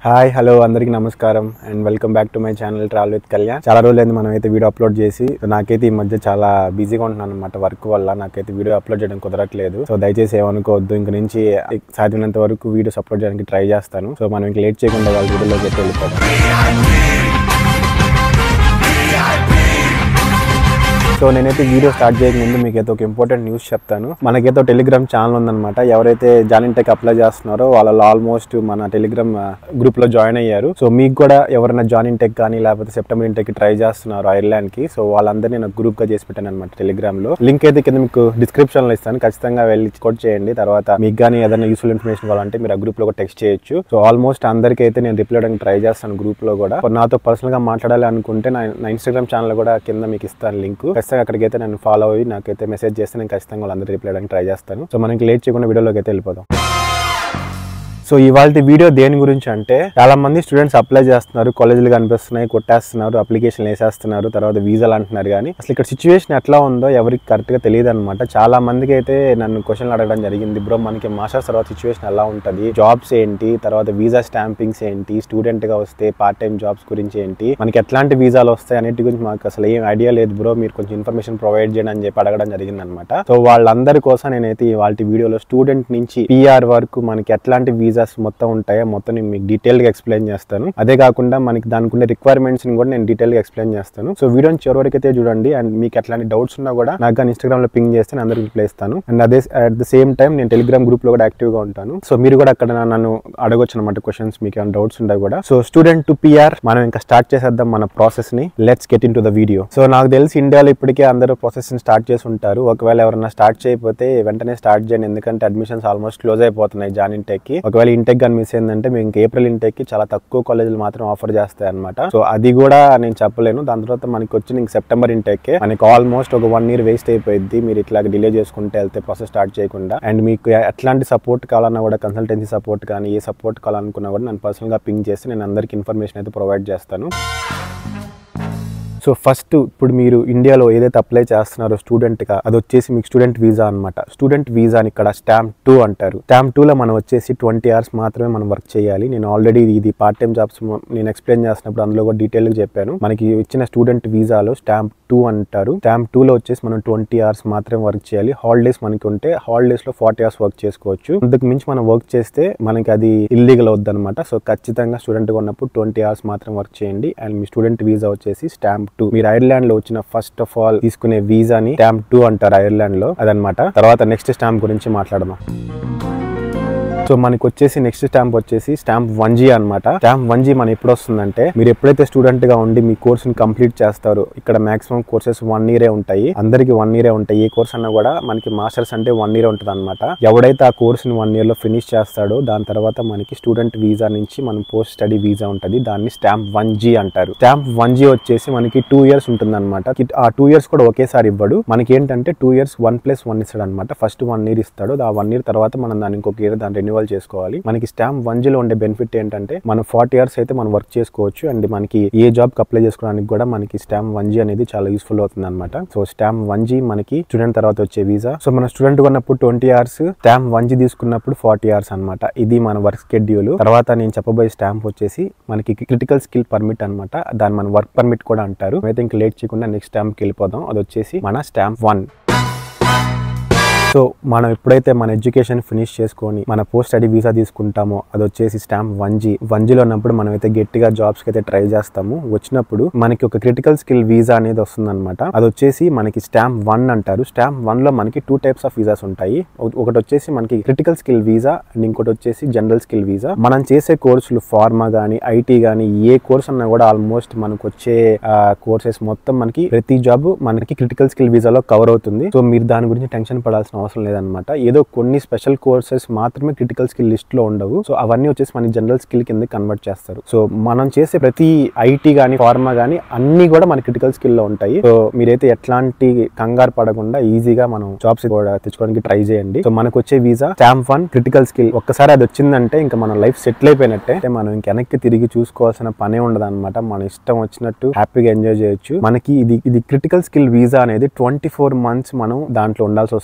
hi hello అందరికీ నమస్కారం and welcome back to my channel travel with Kalyan చాలా రోజులైంది మనం అయితే వీడియో అప్లోడ్ చేసి సో నాకైతే ఈ మధ్య చాలా బిజీగా ఉంటున్నాను అనమాట వర్క్ వల్ల నాకైతే వీడియో అప్లోడ్ చేయడం కుదరట్లేదు సో దయచేసి ఏమనుకోవద్దు ఇంక నుంచి సాధ్యమైనంత వరకు వీడియోస్ అప్లోడ్ చేయడానికి ట్రై చేస్తాను సో మనం ఇంక లేట్ చేయకుండా వాళ్ళ వీడియోలోకి అయితే వెళ్ళిపోతాం సో నేనైతే వీడియో స్టార్ట్ చేయక ముందు మీకు అయితే ఒక ఇంపార్టెంట్ న్యూస్ చెప్తాను మనకైతే ఒక టెలిగ్రామ్ ఛానల్ ఉందన్నమాట ఎవరైతే జాయిన్ టెక్ అప్లై చేస్తున్నారో వాళ్ళు ఆల్మోస్ట్ మన టెలిగ్రామ్ గ్రూప్ లో జాయిన్ అయ్యారు సో మీకు కూడా ఎవరైనా జాయిన్ టెక్ కానీ లేకపోతే సెప్టెంబర్ ఇంటెక్ ట్రై చేస్తున్నారు ఐర్లాండ్ కి సో వాళ్ళందరినీ నేను గ్రూప్ గా చేసి పెట్టాను అనమాట టెలిగ్రామ్ లో లింక్ అయితే కింద మీకు డిస్క్రిప్షన్ లో ఇస్తాను ఖచ్చితంగా వెళ్ళి చెక్ చేయండి తర్వాత మీకు కానీ ఏదైనా యూస్ఫుల్ ఇన్ఫర్మేషన్ కావాలంటే మీరు ఆ గ్రూప్ లో కూడా టెక్స్ట్ చేయొచ్చు సో ఆల్మోస్ట్ అందరికీ అయితే నేను రిప్లై అవడానికి ట్రై చేస్తాను గ్రూప్ లో కూడా సో నాతో పర్సనల్ గా మాట్లాడాలి అనుకుంటే నా నా ఇన్స్టాగ్రామ్ ఛానల్ కూడా కింద మీకు ఇస్తాను లింక్ ఖచ్చితంగా అక్కడికైతే నేను ఫాలో అయ్యి నాకైతే మెసేజ్ చేస్తే నేను ఖచ్చితంగా వాళ్ళందరూ రిప్లై అవడానికి ట్రై చేస్తాను సో మనకి లేట్ చేయకుండా వీడియోలోకి అయితే వెళ్ళిపోదాం సో ఇవాళ వీడియో దేని గురించి అంటే చాలా మంది స్టూడెంట్స్ అప్లై చేస్తున్నారు కాలేజీలు కనిపిస్తున్నాయి కొట్టేస్తున్నారు అప్లికేషన్ వేసేస్తున్నారు తర్వాత వీసాలు అంటున్నారు కానీ అసలు ఇక్కడ సిచ్యువేషన్ ఎట్లా ఉందో ఎవరికి కరెక్ట్ గా తెలియదు అనమాట చాలా మందికి అయితే నన్ను క్వశ్చన్లు అడగడం జరిగింది బ్రో మనకి మాస్టర్స్ తర్వాత సిచ్యువేషన్ ఎలా ఉంటుంది జాబ్స్ ఏంటి తర్వాత వీసా స్టాంపింగ్స్ ఏంటి స్టూడెంట్ గా వస్తే పార్ట్ టైం జాబ్స్ గురించి ఏంటి మనకి ఎట్లాంటి వీసాలు వస్తాయి అన్నిటి గురించి మాకు అసలు ఏం ఐడియా లేదు బ్రో మీరు కొంచెం ఇన్ఫర్మేషన్ ప్రొవైడ్ చేయండి అని చెప్పి అడగడం జరిగింది అనమాట సో వాళ్ళందరి కోసం నేనైతే వాళ్ళ వీడియోలో స్టూడెంట్ నుంచి పిఆర్ వరకు మనకి ఎట్లాంటి వీసాస్ మొత్తం ఉంటాయో మొత్తం నేను మీకు డీటెయిల్ గా ఎక్స్ప్లెయిన్ చేస్తాను అదే కాకుండా మనకి దానికి ఉండే రిక్వైర్మెంట్స్ ని కూడా నేను డీటెయిల్ గా ఎక్స్ప్లెయిన్ చేస్తాను సో వీడియోని చివరి వరకు అయితే చూడండి అండ్ మీకు ఎట్లాంటి డౌట్స్ ఉన్నా కూడా నాకు కానీ ఇన్స్టాగ్రామ్ లో పింగ్ చేస్తే నేను అందరికి రిప్లై ఇస్తాను అండ్ అదే అట్ ద సేమ్ టైం నేను టెలిగ్రామ్ గ్రూప్ లో కూడా యాక్టివ్ గా ఉంటాను సో మీరు కూడా అక్కడ నన్ను అడగొచ్చు అనమాట క్వశ్చన్స్ మీకు ఏమైనా డౌట్స్ ఉంటాయి కూడా సో స్టూడెంట్ టు పిఆర్ మనం ఇంకా స్టార్ట్ చేసేద్దాం మన ప్రాసెస్ ని let's get into the video so నాకు తెలిసి ఇండియాలో ఇప్పటికే అందరూ ప్రాసెస్ ని స్టార్ట్ చేసి ఉంటారు ఒకవేళ ఎవరైనా స్టార్ట్ చేయకపోతే వెంటనే స్టార్ట్ చేయండి ఎందుకంటే అడ్మిషన్స్ ఆల్మోస్ట్ క్లోజ్ అయిపోతున్నాయి జాన్ ఇంటెక్ కి ఒకవేళ ఇంటెక్ కానీ మిస్ అయిందంటే మేము ఇంకా ఏప్రిల్ ఇంటెక్ కి చాలా తక్కువ కాలేజీలు మాత్రం ఆఫర్ చేస్తాయి అనమాట సో అది కూడా నేను చెప్పలేను దాని తర్వాత మనకి వచ్చి ఇంక సెప్టెంబర్ ఇంటెక్ మనకి ఆల్మోస్ట్ ఒక వన్ ఇయర్ వేస్ట్ అయిపోయింది మీరు ఇట్లా డిలే చేసుకుంటే వెళ్తే ప్రాసెస్ స్టార్ట్ చేయకుండా అండ్ మీకు ఎట్లాంటి సపోర్ట్ కావాలన్నా కూడా కన్సల్టెన్సీ సపోర్ట్ కానీ ఏ సపోర్ట్ కావాలనుకున్నా కూడా నేను పర్సనల్ గా పింక్ చేసి నేను అందరికి ఇన్ఫర్మేషన్ అయితే ప్రొవైడ్ చేస్తాను సో ఫస్ట్ ఇప్పుడు మీరు ఇండియాలో ఏదైతే అప్లై చేస్తున్నారో స్టూడెంట్ గా అది వచ్చేసి మీకు స్టూడెంట్ వీసా అనమాట స్టూడెంట్ వీసాని ఇక్కడ స్టాంప్ టూ అంటారు స్టాంప్ టూ లో మనం వచ్చేసి ట్వంటీ అవర్స్ మాత్రమే మనం వర్క్ చేయాలి నేను ఆల్రెడీ ఇది పార్ట్ టైం జాబ్స్ నేను ఎక్స్ప్లెయిన్ చేసినప్పుడు అందులో కూడా డీటెయిల్ గా చెప్పాను మనకి ఇచ్చిన స్టూడెంట్ వీసాలో స్టాంప్ టూ అంటారు స్టాంప్ టూ లో వచ్చేసి మనం ట్వంటీ అవర్స్ మాత్రమే వర్క్ చేయాలి హాలిడేస్ మనకి ఉంటే హాలిడేస్ లో ఫార్టీ అవర్స్ వర్క్ చేసుకోవచ్చు అంతకు మించి మనం వర్క్ చేస్తే మనకి అది ఇల్లీగల్ అవుద్ది అనమాట సో ఖచ్చితంగా స్టూడెంట్ గా ఉన్నప్పుడు ట్వంటీ అవర్స్ మాత్రం వర్క్ చేయండి అండ్ మీ స్టూడెంట్ వీసా వచ్చేసి స్టాంప్ టూ మీరు ఐర్లాండ్ లో వచ్చిన ఫస్ట్ ఆఫ్ ఆల్ తీసుకునే వీసాని స్టాంప్ టూ అంటారు ఐర్లాండ్ లో అదనమాట తర్వాత నెక్స్ట్ స్టాంప్ గురించి మాట్లాడదాం సో మనకి వచ్చేసి నెక్స్ట్ స్టాంప్ వచ్చేసి స్టాంప్ వన్ జీ అనమాట స్టాంప్ వన్ జీ మన ఎప్పుడు వస్తుందంటే మీరు ఎప్పుడైతే స్టూడెంట్ గా ఉండి మీ కోర్స్ ని కంప్లీట్ చేస్తారో ఇక్కడ మాక్సిమం కోర్సెస్ వన్ ఇయరే ఉంటాయి అందరికి వన్ ఇయరే ఉంటాయి ఏ కోర్స్ అన్నా కూడా మనకి మాస్టర్స్ అంటే వన్ ఇయర్ ఉంటుంది అనమాట ఎవడైతే ఆ కోర్స్ ని వన్ ఇయర్ లో ఫినిష్ చేస్తాడో దాని తర్వాత మనకి స్టూడెంట్ వీసా నుంచి మనం పోస్ట్ స్టడీ వీసా ఉంటుంది దాన్ని స్టాంప్ వన్ జీ అంటారు స్టాంప్ వన్ జీ వచ్చేసి మనకి టూ ఇయర్స్ ఉంటుంది అనమాట ఆ టూ ఇయర్స్ కూడా ఒకేసారి ఇవ్వడు మనకి ఏంటంటే two years one plus one ఇస్తాడు అనమాట ఫస్ట్ వన్ ఇయర్ ఇస్తాడు ఆ వన్ ఇయర్ తర్వాత మనం దాన్ని ఇంకొక ఇయర్ దాన్ని రెన్యువల్ చేసుకోవాలి మనకి స్టాంప్ వన్ జీలో ఉండే బెనిఫిట్ ఏంటంటే మనం ఫార్టీ ఇయర్స్ అయితే మనం వర్క్ చేసుకోవచ్చు అండ్ మనకి ఏ జాబ్ కి అప్లై చేసుకోవడానికి కూడా మనకి స్టాంప్ వన్ జీ అనేది చాలా యూస్ఫుల్ అవుతుంది అనమాట సో స్టాంప్ వన్ జీ మనకి స్టూడెంట్ తర్వాత వచ్చే వీసా సో మన స్టూడెంట్ ఉన్నప్పుడు twenty hours stamp one G తీసుకున్నప్పుడు ఫార్టీ అవర్స్ అనమాట ఇది మన వర్క్ షెడ్యూల్ తర్వాత నేను చెప్పబోయే స్టాంప్ వచ్చేసి మనకి క్రిటికల్ స్కిల్ పర్మిట్ అనమాట దాన్ని మన వర్క్ పర్మిట్ కూడా అంటారు అయితే ఇంకా లేట్ చేయకుండా నెక్స్ట్ స్టాంప్కి వెళ్ళిపోదాం అది వచ్చేసి మన స్టాంప్ వన్ సో మనం ఎప్పుడైతే మన ఎడ్యుకేషన్ ఫినిష్ చేసుకొని మన పోస్ట్ స్టడీ వీసా తీసుకుంటామో అది వచ్చేసి స్టాంప్ వన్ జీ వన్ జీలో ఉన్నప్పుడు మనం అయితే గట్టిగా జాబ్స్ కి అయితే ట్రై చేస్తాము వచ్చినప్పుడు మనకి ఒక క్రిటికల్ స్కిల్ వీసా అనేది వస్తుంది అనమాట అది వచ్చేసి మనకి స్టాంప్ వన్ అంటారు స్టాంప్ వన్ లో మనకి టూ టైప్స్ ఆఫ్ వీసాస్ ఉంటాయి ఒక- ఒకటి వచ్చేసి మనకి క్రిటికల్ స్కిల్ వీసా అండ్ ఇంకోటి వచ్చేసి జనరల్ స్కిల్ వీసా మనం చేసే కోర్సులు ఫార్మా గానీ ఐటీ గానీ ఏ కోర్స్ అన్నా కూడా ఆల్మోస్ట్ మనకు వచ్చే కోర్సెస్ మొత్తం మనకి ప్రతి జాబ్ మనకి క్రిటికల్ స్కిల్ వీసాలో కవర్ అవుతుంది సో మీరు దాని గురించి టెన్షన్ పడాల్సిన అవసరం లేదనమాట ఏదో కొన్ని స్పెషల్ కోర్సెస్ మాత్రమే క్రిటికల్ స్కిల్ లిస్ట్ లో ఉండవు సో అవన్నీ వచ్చేసి మన జనరల్ స్కిల్ కింద కన్వర్ట్ చేస్తారు సో మనం చేసే ప్రతి ఐటీ గానీ ఫార్మా గానీ అన్ని కూడా మన క్రిటికల్ స్కిల్ లో ఉంటాయి సో మీరైతే ఎట్లాంటి కంగారు పడకుండా ఈజీగా మనం జాబ్స్ కూడా తెచ్చుకోవడానికి ట్రై చేయండి సో మనకు వచ్చే visa stamp one critical skill ఒక్కసారి అది వచ్చిందంటే ఇంకా మన లైఫ్ సెటిల్ అయిపోయినట్టే అంటే మనం ఇంక వెనక్కి తిరిగి చూసుకోవాల్సిన పనే ఉండదు అనమాట మన ఇష్టం వచ్చినట్టు హ్యాపీగా ఎంజాయ్ చేయొచ్చు మనకి ఇది ఇది క్రిటికల్ స్కిల్ వీసా అనేది ట్వంటీ ఫోర్ మంత్స్ మనం దాంట్లో ఉండాల్సి వస్తుంది దాని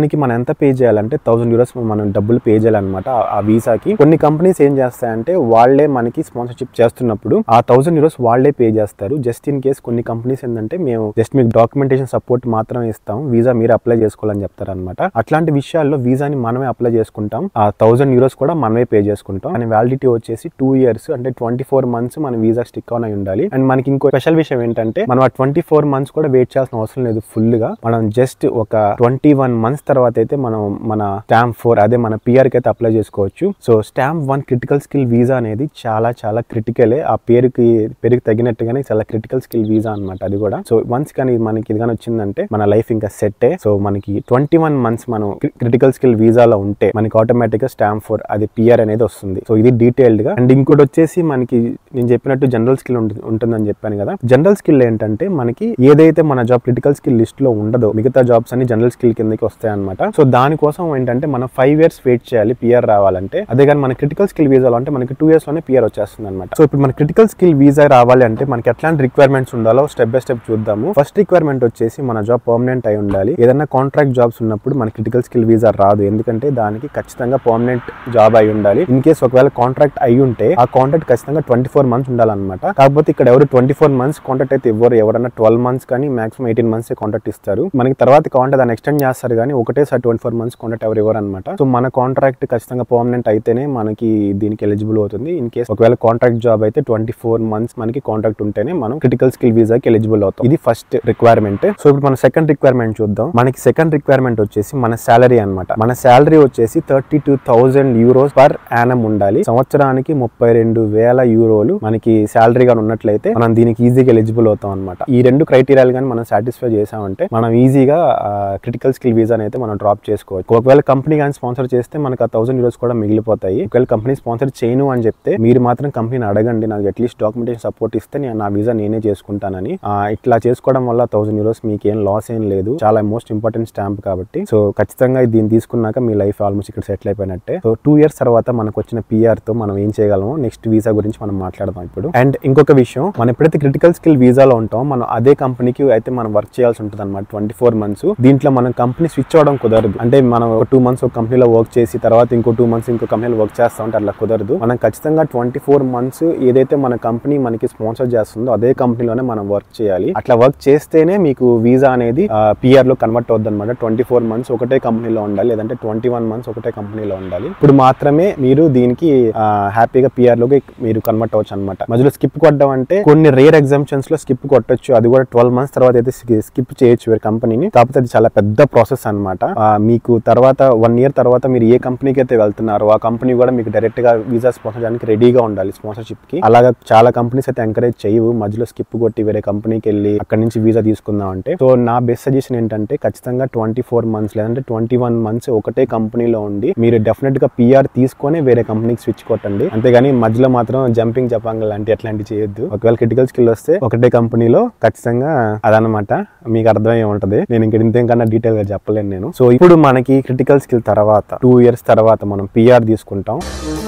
దానికి మనం ఎంత పే చేయాలంటే థౌసండ్ యూరోస్ మనం డబ్బులు పే చేయాలన్నమాట ఆ- ఆ వీసాకి కొన్ని కంపెనీస్ ఏం చేస్తాయంటే వాళ్ళే మనకి స్పాన్సర్షిప్ చేస్తున్నప్పుడు ఆ థౌసండ్ యూరోస్ వాళ్ళే పే చేస్తారు జస్ట్ ఇన్ కేస్ కొన్ని కంపెనీస్ ఏంటంటే మేము జస్ట్ మీకు డాక్యుమెంటేషన్ సపోర్ట్ మాత్రమే ఇస్తాం వీసా మీరు అప్లై చేసుకోవాలని చెప్తారు అనమాట అట్లాంటి విషయాల్లో వీసాని మనమే అప్లై చేసుకుంటాం ఆ థౌసండ్ యూరోస్ కూడా మనమే పే చేసుకుంటాం అని వ్యాలిడిటీ వచ్చేసి టూ ఇయర్స్ అంటే ట్వంటీ ఫోర్ మంత్స్ మన వీసా స్టిక్ ఆన్ అయి ఉండాలి అండ్ మనకి ఇంకో స్పెషల్ విషయం ఏంటంటే మనం ఆ ట్వంటీ ఫోర్ మంత్స్ కూడా వెయిట్ చేయాల్సిన అవసరం లేదు ఫుల్ గా మనం జస్ట్ ఒక ట్వంటీ వన్ మంత్స్ తర్వాత అయితే మనం మన స్టాంప్ ఫోర్ అదే మన పిఆర్ కి అయితే అప్లై చేసుకోవచ్చు so stamp one critical skill visa అనేది చాలా చాలా క్రిటికలే ఆ పేరుకి పేరుకి తగినట్టుగానే చాలా క్రిటికల్ స్కిల్ వీసా అన్నమాట అది కూడా సో వన్స్ కానీ మనకి ఇది కానీ వచ్చిందంటే మన లైఫ్ ఇంకా సెట్టే సో మనకి ట్వంటీ వన్ మంత్స్ మనం క్రిటికల్ స్కిల్ వీసాలో ఉంటే మనకి ఆటోమేటిక్ గా స్టాంప్ ఫోర్ అది పిఆర్ అనేది వస్తుంది సో ఇది డీటెయిల్డ్ గా అండ్ ఇంకోటి వచ్చేసి మనకి నేను చెప్పినట్టు జనరల్ స్కిల్ ఉంటుందని చెప్పాను కదా జనరల్ స్కిల్ ఏంటంటే మనకి ఏదైతే మన జాబ్ క్రిటికల్ స్కిల్ లిస్ట్ లో ఉండదో మిగతా జాబ్స్ అన్ని జనరల్ స్కిల్ కిందకి వస్తాయి అనమాట సో దానికోసం ఏంటంటే మనం ఫైవ్ ఇయర్స్ వెయిట్ చేయాలి పిఆర్ రావాలంటే అదే కానీ మన క్రిటికల్ స్కిల్ వీసాలో అంటే మనకి టూ ఇయర్స్ లోనే పిఆర్ వచ్చేస్తుంది అనమాట సో ఇప్పుడు మన క్రిటికల్ స్కిల్ వీసా రావాలి అంటే మనకి ఎట్లాంటి రిక్వైర్మెంట్స్ ఉండాలో స్టెప్ బై స్టెప్ చూద్దాము ఫస్ట్ రిక్వైర్మెంట్ వచ్చేసి మన జాబ్ పర్మనెంట్ అయి ఉండాలి ఏదైనా కాంట్రాక్ట్ జాబ్స్ ఉన్నప్పుడు మన క్రిటికల్ స్కిల్ వీసా రాదు ఎందుకంటే దానికి ఖచ్చితంగా పర్మనెంట్ జాబ్ అయి ఉండాలి ఇన్ కేస్ ఒకవేళ కాంట్రాక్ట్ అయి ఉంటే ఆ కాంట్రాక్ట్ ఖచ్చితంగా ట్వంటీ ఫోర్ మంత్స్ ఉండాలన్నమాట కాకపోతే ఇక్కడ ఎవరు ట్వంటీ ఫోర్ మంత్స్ కాంట్రాక్ట్ అయితే ఇవ్వరు ఎవరైనా ట్వెల్వ్ మంత్స్ కానీ మాక్సిమం ఎయిటీన్ మంత్స్ కాంట్రాక్ట్ ఇస్తారు మనకి తర్వాత కాంట్రాక్ట్ దాన్ని ఎక్స్టెండ్ చేస్తారు కానీ ఒకటేసారి ట్వంటీ ఫోర్ మంత్స్ కాంట్రాక్ట్ ఎవరు ఇవ్వరు అనమాట సో మన కాంట్రాక్ట్ ఖచ్చితంగా పర్మనెంట్ అయితేనే మనకి దీనికి ఎలిజిబుల్ అవుతుంది ఇన్ కేస్ ఒకవేళ కాంట్రాక్ట్ జాబ్ అయితే ట్వంటీ ఫోర్ మంత్స్ మనకి కాంట్రాక్ట్ ఉంటేనే మనం క్రిటికల్ స్కిల్ వీసాకి ఎలిజిబుల్ అవుతాం ఇది ఫస్ట్ రిక్వైర్మెంట్ సో ఇప్పుడు మన సెకండ్ రిక్వైర్మెంట్ చూద్దాం మనకి సెకండ్ రిక్వైర్మెంట్ వచ్చేసి మన శాలరీ అన్నమాట మన శాలరీ వచ్చేసి thirty two thousand euros per annum ఉండాలి సంవత్సరానికి ముప్పై రెండు వేల యూరోలు మనకి శాలరీగా ఉన్నట్లయితే మనం దీనికి ఈజీగా ఎలిజిబుల్ అవుతాం అనమాట ఈ రెండు క్రైటీరియాలు కానీ మనం సాటిస్ఫై చేసామంటే మనం ఈజీగా క్రిటికల్ స్కిల్ వీసా అయితే మనం డ్రాప్ చేసుకోవచ్చు ఒకవేళ కంపెనీ కానీ స్పాన్సర్ చేస్తే మనకు ఆ థౌసండ్ యూరోస్ కూడా మిగిలిపోతాయి ఒకవేళ కంపెనీ స్పాన్సర్ చేయను అని చెప్తే మీరు మాత్రం కంపెనీని అడగండి నాకు అట్లీస్ట్ డాక్యుమెంటేషన్ సపోర్ట్ ఇస్తే నేను నా వీసా నేనే చేసుకుంటానని ఆ, ఇట్లా చేసుకోవడం వల్ల థౌసండ్ యూరోస్ మీకు ఏం లాస్ ఏం లేదు చాలా మోస్ట్ ఇంపార్టెంట్ స్టాంప్ కాబట్టి సో ఖచ్చితంగా దీన్ని తీసుకున్నాక మీ లైఫ్ ఆల్మోస్ట్ ఇక్కడ సెటిల్ అయిపోయినట్టే సో టూ ఇయర్స్ తర్వాత మనకు వచ్చిన పిఆర్ తో మనం ఏం చేయగలమో నెక్స్ట్ వీసా గురించి మనం మాట్లాడదాం ఇప్పుడు అండ్ ఇంకొక విషయం మనం ఎప్పుడైతే క్రిటికల్ స్కిల్ వీసాలో ఉంటామో మనం అదే కంపెనీకి అయితే మనం వర్క్ చేయాల్సి ఉంటుంది అనమాట ట్వంటీ ఫోర్ మంత్స్ దీంట్లో మనం కంపెనీ స్విచ్ అవడం కుదరదు అంటే మనం ఒక టూ మంత్స్ ఒక కంపెనీలో వర్క్ చేసి తర్వాత ఇంకో టూ మంత్స్ ఇంకో కంపెనీలో వర్క్ చేస్తా ఉంటే అట్లా కుదరదు మనం ఖచ్చితంగా ట్వంటీ ఫోర్ మంత్స్ ఏదైతే మన కంపెనీ మనకి స్పాన్సర్ చేస్తుందో అదే కంపెనీలోనే మనం వర్క్ చేయాలి అట్లా వర్క్ చేస్తేనే మీకు వీసా అనేది పిఆర్ లో కన్వర్ట్ అవుద్ది అనమాట ట్వంటీ ఫోర్ మంత్స్ ఒకటే కంపెనీలో ఉండాలి లేదంటే ట్వంటీ వన్ మంత్స్ ఒకటే కంపెనీలో ఉండాలి ఇప్పుడు మాత్రమే మీరు దీనికి ఆ, హ్యాపీగా పిఆర్ లోకి మీరు కన్వర్ట్ అవ్వచ్చు అనమాట మధ్యలో స్కిప్ కొట్టడం అంటే కొన్ని రేర్ ఎగ్జామ్షన్స్ లో స్కిప్ కొట్టొచ్చు అది కూడా ట్వెల్వ్ మంత్స్ తర్వాత అయితే స్కిప్ చేయొచ్చు వేరే కంపెనీని కాకపోతే అది చాలా పెద్ద ప్రాసెస్ అనమాట మీకు తర్వాత వన్ ఇయర్ తర్వాత మీరు ఏ కంపెనీకి అయితే వెళ్తున్నారో ఆ కంపెనీ కూడా మీకు డైరెక్ట్ గా వీసా స్పాన్సర్ చేయడానికి రెడీగా ఉండాలి స్పాన్సర్షిప్ కి అలాగా చాలా కంపెనీస్ అయితే ఎంకరేజ్ చేయవు మధ్యలో స్కిప్ కొట్టి వేరే కంపెనీకి వెళ్ళి అక్కడ నుంచి వీసా తీసుకుందాం అంటే సో నా బెస్ట్ సజెషన్ ఏంటంటే ఖచ్చితంగా ట్వంటీ ఫోర్ మంత్స్ లేదంటే ట్వంటీ వన్ మంత్స్ ఒకటే కంపెనీలో ఉండి మీరు డెఫినెట్ గా పిఆర్ తీసుకొని వేరే కంపెనీకి స్విచ్ కొట్టండి అంతేగాని మధ్యలో మాత్రం జంపింగ్ జపాంగ్ లాంటి అట్లాంటివి చేయొద్దు ఒకవేళ క్రిటికల్ స్కిల్ వస్తే ఒకటే కంపెనీలో ఖచ్చితంగా అదనమాట మీకు అర్థమై ఉంటది నేను ఇంక ఇంతకన్నా డీటెయిల్ గా చెప్పలేను నేను సో ఇప్పుడు మనకి క్రిటికల్ స్కిల్ తర్వాత టూ ఇయర్స్ తర్వాత మనం పిఆర్ తీసుకుంటాం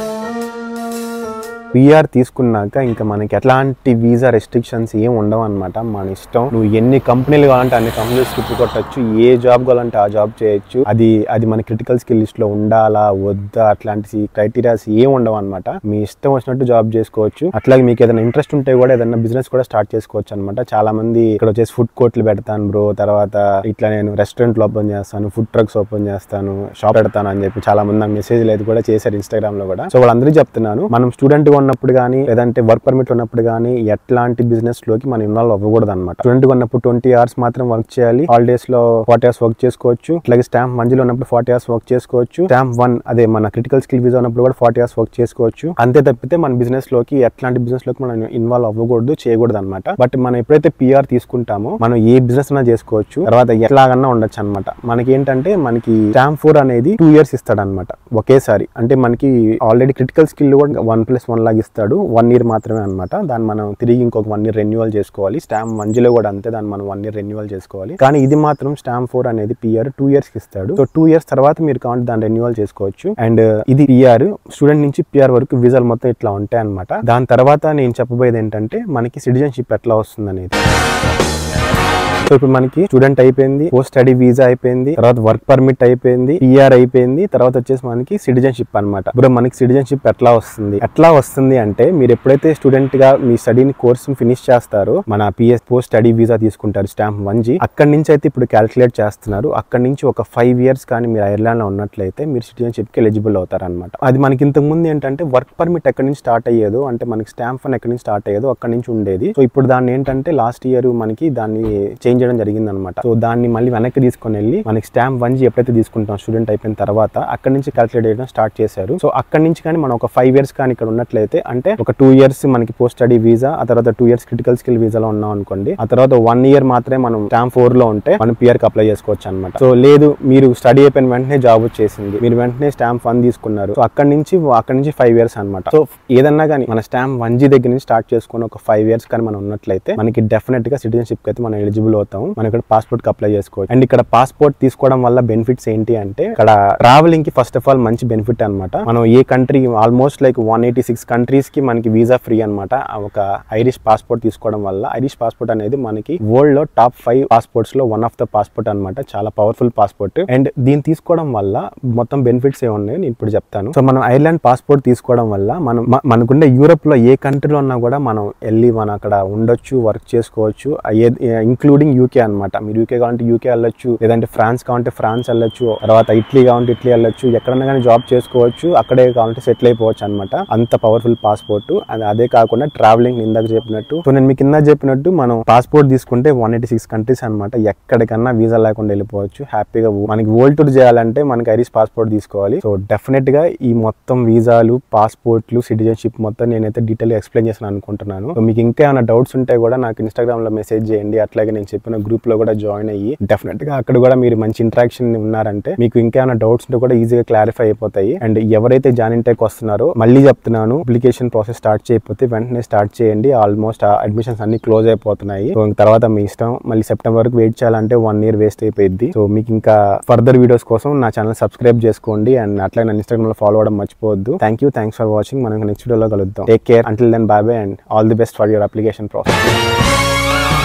పిఆర్ తీసుకున్నాక ఇంకా మనకి ఎట్లాంటి వీసా రెస్ట్రిక్షన్స్ ఏం ఉండవు అనమాట మన ఇష్టం నువ్వు ఎన్ని కంపెనీలు కావాలంటే అన్ని కంపెనీలు స్కిప్ కొట్టచ్చు ఏ జాబ్ కావాలంటే ఆ జాబ్ చేయొచ్చు అది అది మన క్రిటికల్ స్కిల్ లిస్ట్ లో ఉండాలా వద్దా అట్లాంటి క్రైటీరియాస్ ఏం ఉండవు అనమాట మీ ఇష్టం వచ్చినట్టు జాబ్ చేసుకోవచ్చు అట్లాగే మీకు ఏదైనా ఇంట్రెస్ట్ ఉంటే కూడా ఏదైనా బిజినెస్ కూడా స్టార్ట్ చేసుకోవచ్చు అనమాట చాలా మంది ఇక్కడ వచ్చేసి ఫుడ్ కోర్ట్లు పెడతాను బ్రో తర్వాత ఇట్లా నేను రెస్టారెంట్లు ఓపెన్ చేస్తాను ఫుడ్ ట్రక్స్ ఓపెన్ చేస్తాను షాప్ పెడతాను అని చెప్పి చాలా మంది నాకు మెసేజ్ లేదు కూడా చేశారు ఇన్స్టాగ్రామ్ లో కూడా సో వాళ్ళందరికీ చెప్తున్నాను మనం స్టూడెంట్ గా ఉన్నప్పుడు కానీ లేదంటే వర్క్ పర్మిట్ ఉన్నప్పుడు కానీ ఎట్లాంటి బిజినెస్ లోకి మనం ఇన్వాల్వ్ అవ్వకూడదు అనమాట స్టూడెంట్ గా ఉన్నప్పుడు ట్వంటీ అవర్స్ మాత్రం వర్క్ చేయాలి హాలిడేస్ లో ఫార్టీ అవర్స్ వర్క్ చేసుకోవచ్చు అలాగే స్టాంప్ మంజిలో ఉన్నప్పుడు ఫార్టీ అవర్స్ వర్క్ చేసుకోవచ్చు స్టాంప్ వన్ అదే మన క్రిటికల్ స్కిల్ వీసా ఉన్నప్పుడు కూడా ఫార్టీ అవర్స్ వర్క్ చేసుకోవచ్చు అంతే తప్పితే మన బిజినెస్ లోకి ఎట్లాంటి బిజినెస్ లోకి మనం ఇన్వాల్వ్ అవ్వకూడదు చేయకూడదు అనమాట బట్ మనం ఎప్పుడైతే పిఆర్ తీసుకుంటామో మనం ఏ బిజినెస్ అయినా చేసుకోవచ్చు తర్వాత ఎట్లాగన్నా ఉండొచ్చు అనమాట మనకి ఏంటంటే మనకి స్టాంప్ ఫోర్ అనేది టూ ఇయర్స్ ఇస్తాడు అనమాట ఒకేసారి అంటే మనకి ఆల్రెడీ క్రిటికల్ స్కిల్ కూడా వన్ ప్లస్ వన్ లాగా ఇస్తాడు వన్ ఇయర్ మాత్రమే అనమాట దాన్ని మనం తిరిగి ఇంకొక వన్ ఇయర్ రెన్యువల్ చేసుకోవాలి స్టాంప్ మంజిలో కూడా అంతే దాన్ని మనం వన్ ఇయర్ రెన్యువల్ చేసుకోవాలి కానీ ఇది మాత్రం స్టాంప్ ఫోర్ అనేది పిఆర్ టూ ఇయర్స్ కి ఇస్తాడు సో టూ ఇయర్స్ తర్వాత మీరు కావాలంటే దాన్ని రెన్యువల్ చేసుకోవచ్చు అండ్ ఇది పిఆర్ స్టూడెంట్ నుంచి పిఆర్ వరకు వీసాలు మొత్తం ఇట్లా ఉంటాయి అనమాట దాని తర్వాత నేను చెప్పబోయేది ఏంటంటే మనకి సిటిజన్షిప్ ఎట్లా వస్తుంది అనేది సో ఇప్పుడు మనకి స్టూడెంట్ అయిపోయింది పోస్ట్ స్టడీ వీసా అయిపోయింది తర్వాత వర్క్ పర్మిట్ అయిపోయింది పిఆర్ అయిపోయింది తర్వాత వచ్చేసి మనకి సిటిజన్షిప్ అన్నమాట ఇప్పుడు మనకి సిటిజన్షిప్ ఎట్లా వస్తుంది ఎట్లా వస్తుంది అంటే మీరు ఎప్పుడైతే స్టూడెంట్ గా మీ స్టడీని కోర్స్ ఫినిష్ చేస్తారో మన పిఎస్ పోస్ట్ స్టడీ వీసా తీసుకుంటారు స్టాంప్ వన్ జీ అక్కడి నుంచి అయితే ఇప్పుడు క్యాలిక్యులేట్ చేస్తున్నారు అక్కడి నుంచి ఒక ఫైవ్ ఇయర్స్ కానీ మీరు ఐర్లాండ్ లో ఉన్నట్లయితే మీరు సిటిజన్షిప్ కి ఎలిజిబుల్ అవుతారు అనమాట అది మనకి ఇంతకు ముందు ఏంటంటే వర్క్ పర్మిట్ ఎక్కడి నుంచి స్టార్ట్ అయ్యేదో అంటే మనకి స్టాంప్ వన్ ఎక్కడి నుంచి స్టార్ట్ అయ్యేదో అక్కడి నుంచి ఉండేది సో ఇప్పుడు దాన్ని ఏంటంటే లాస్ట్ ఇయర్ మనకి దాన్ని చేంజ్ చేయడం జరిగింది అనమాట సో దాన్ని మళ్ళీ వెనక్కి తీసుకొని వెళ్ళి మనకి స్టాంప్ వన్ జీ ఎప్పుడైతే తీసుకుంటాం స్టూడెంట్ అయిపోయిన తర్వాత అక్కడి నుంచి క్యాలిక్యులేట్ చేయడం స్టార్ట్ చేశారు సో అక్కడి నుంచి కానీ మనం ఒక ఫైవ్ ఇయర్స్ కానీ ఇక్కడ ఉన్నట్లయితే అంటే ఒక టూ ఇయర్స్ మనకి పోస్ట్ స్టడీ వీసా ఆ తర్వాత టూ ఇయర్స్ క్రిటికల్ స్కిల్ వీసాలో ఉన్నాం అనుకోండి ఆ తర్వాత వన్ ఇయర్ మాత్రమే మనం స్టాంప్ ఫోర్ లో ఉంటే మనం పిఆర్ కి అప్లై చేసుకోవచ్చు అనమాట సో లేదు మీరు స్టడీ అయిపోయిన వెంటనే జాబ్ వచ్చేసింది మీరు వెంటనే స్టాంప్ వన్ తీసుకున్నారు సో అక్కడి నుంచి అక్కడి నుంచి ఫైవ్ ఇయర్స్ అనమాట సో ఏదన్నా కానీ మన స్టాంప్ వన్ జీ దగ్గర నుంచి స్టార్ట్ చేసుకుని ఒక ఫైవ్ ఇయర్స్ కానీ మనం ఉన్నట్లయితే మనకి డెఫినెట్ గా సిటిజన్షిప్ అయితే మనం ఎలిజిబుల్ అవుతాం మనం ఇక్కడ పాస్పోర్ట్ కి అప్లై చేసుకోవచ్చు అండ్ ఇక్కడ పాస్పోర్ట్ తీసుకోవడం వల్ల బెనిఫిట్స్ ఏంటి అంటే ఇక్కడ ట్రావెలింగ్ కి ఫస్ట్ ఆఫ్ ఆల్ మంచి బెనిఫిట్ అనమాట మనం ఏ country almost like one eighty six countries కి మనకి వీసా ఫ్రీ అనమాట ఒక ఐరిష్ పాస్పోర్ట్ తీసుకోవడం వల్ల ఐరిష్ పాస్పోర్ట్ అనేది మనకి వరల్డ్ లో టాప్ ఫైవ్ పాస్పోర్ట్స్ లో వన్ ఆఫ్ ద పాస్పోర్ట్ అనమాట చాలా పవర్ఫుల్ పాస్పోర్ట్ అండ్ దీన్ని తీసుకోవడం వల్ల మొత్తం బెనిఫిట్స్ ఏ ఉన్నాయి నేను ఇప్పుడు చెప్తాను సో మనం ఐర్లాండ్ పాస్పోర్ట్ తీసుకోవడం వల్ల మనం మ- మనకుండే యూరోప్ లో ఏ కంట్రీలో ఉన్నా కూడా మనం వెళ్ళి మనం అక్కడ ఉండొచ్చు వర్క్ చేసుకోవచ్చు ఇంక్లూడింగ్ యూకే అన్నమాట మీరు యూకే కావాలంటే యూకే వెళ్ళొచ్చు లేదంటే ఫ్రాన్స్ కావాలంటే ఫ్రాన్స్ వెళ్ళొచ్చు తర్వాత ఇటలీ కావాలంటే ఇటలీ వెళ్ళొచ్చు ఎక్కడన్నా కానీ జాబ్ చేసుకోవచ్చు అక్కడే కావాలంటే సెటిల్ అయిపోవచ్చు అనమాట అంత పవర్ఫుల్ పాస్పోర్ట్ అదే కాకుండా ట్రావెలింగ్ ఇందాక చెప్పినట్టు సో నేను మీకు కింద చెప్పినట్టు మనం పాస్పోర్ట్ తీసుకుంటే వన్ ఎయిటీ సిక్స్ కంట్రీస్ అనమాట ఎక్కడికన్నా వీసా లేకుండా వెళ్ళిపోవచ్చు హ్యాపీగా మనకి వరల్డ్ టూర్ చేయాలంటే మనకి ఐరిష్ పాస్పోర్ట్ తీసుకోవాలి సో డెఫినెట్ గా ఈ మొత్తం వీసాలు పాస్పోర్ట్లు సిటిజన్షిప్ మొత్తం నేనైతే డీటెయిల్ గా ఎక్స్ప్లెయిన్ చేసాను అనుకుంటున్నాను సో మీకు ఇంకా ఏమైనా డౌట్స్ ఉంటే కూడా నాకు ఇన్స్టాగ్రామ్ లో మెసేజ్ చేయండి అట్లాగే నేను చెప్పిన గ్రూప్ లో కూడా జాయిన్ అయ్యి డెఫినెట్ గా అక్కడ కూడా మీరు మంచి ఇంటరాక్షన్ ఉన్నారంటే మీకు ఇంకా ఏమైనా డౌట్స్ ఉంటే కూడా ఈజీగా క్లారిఫై అయిపోతాయి అండ్ ఎవరైతే జాయిన్ టెక్ వస్తున్నారో మళ్ళీ చెప్తున్నాను అప్లికేషన్ ప్రాసెస్ స్టార్ట్ చేయకపోతే వెంటనే స్టార్ట్ చేయండి ఆల్మోస్ట్ అడ్మిషన్స్ అన్ని క్లోజ్ అయిపోతున్నాయి సో ఇంక తర్వాత మీ ఇష్టం మళ్ళీ సెప్టెంబర్ వరకు వెయిట్ చేయాలంటే వన్ ఇయర్ వేస్ట్ అయిపోయింది సో మీకు ఇంకా ఫర్దర్ వీడియోస్ కోసం నా ఛానల్ సబ్స్క్రైబ్ చేసుకోండి అండ్ అట్లాగే నా ఇన్స్టాగ్రామ్ లో ఫాలో అవడం మర్చిపోవద్దు thank you thanks for watching మనం నెక్స్ట్ వీడియోలో కలుద్దాం take care until then bye bye and all the best for your application process